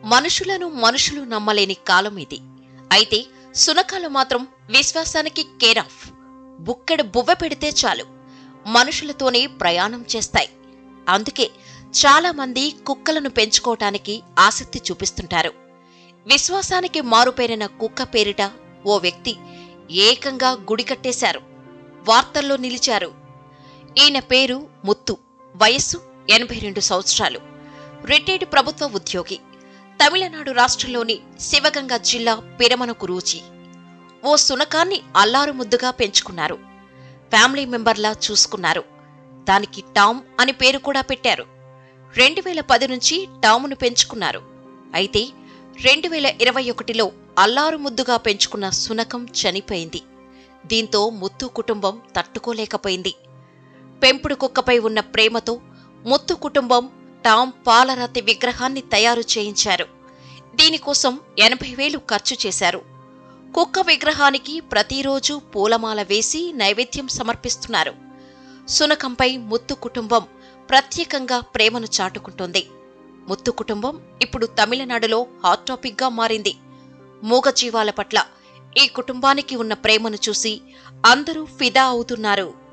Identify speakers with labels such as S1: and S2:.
S1: మనుషులను మనుషులు నమ్మలేని కాలం ఇది అయితే సునకాలు మాత్రం విశ్వాసానికి కేర్ ఆఫ్ బుక్కెడు బువ్వ పెడితే చాలు మనుషులతోనే ప్రయాణం చేస్తాయి అందుకే చాలా మంది కుక్కలను పెంచుకోవటానికి ఆసక్తి చూపిస్తుంటారు విశ్వాసానికి మారుపేరిన కుక్క పేరిట ఓ వ్యక్తి ఏకంగా గుడి కట్టేశారు వార్తల్లో నిలిచారు ఈయన పేరు ముత్తు వయస్సు ఎనభై రెండు సంవత్సరాలు రిటైర్డ్ ప్రభుత్వ ఉద్యోగి తమిళనాడు రాష్ట్రంలోని శివగంగ జిల్లా పిరమనకు రూచి ఓ సునకాన్ని అల్లారు ముద్దుగా పెంచుకున్నారు ఫ్యామిలీ మెంబర్లా చూసుకున్నారు దానికి టామ్ అని పేరు కూడా పెట్టారు రెండు వేల పది నుంచి టామును పెంచుకున్నారు అయితే రెండు వేల ఇరవై ఒకటిలో అల్లారు ముద్దుగా పెంచుకున్న సునకం చనిపోయింది దీంతో ముత్తు కుటుంబం తట్టుకోలేకపోయింది పెంపుడు కుక్కపై ఉన్న ప్రేమతో ముత్తు కుటుంబం టామ్ పాలరాతి విగ్రహాన్ని తయారు చేయించారు దీనికోసం ఎనభై వేలు ఖర్చు చేశారు కుక్క విగ్రహానికి ప్రతిరోజు పూలమాల వేసి నైవేద్యం సమర్పిస్తున్నారు సునకంపై ముత్తు కుటుంబం ప్రత్యేకంగా ప్రేమను చాటుకుంటోంది ముత్తు కుటుంబం ఇప్పుడు తమిళనాడులో హాట్ టాపిక్ గా మారింది మూగజీవాల పట్ల ఈ కుటుంబానికి ఉన్న ప్రేమను చూసి అందరూ ఫిదా అవుతున్నారు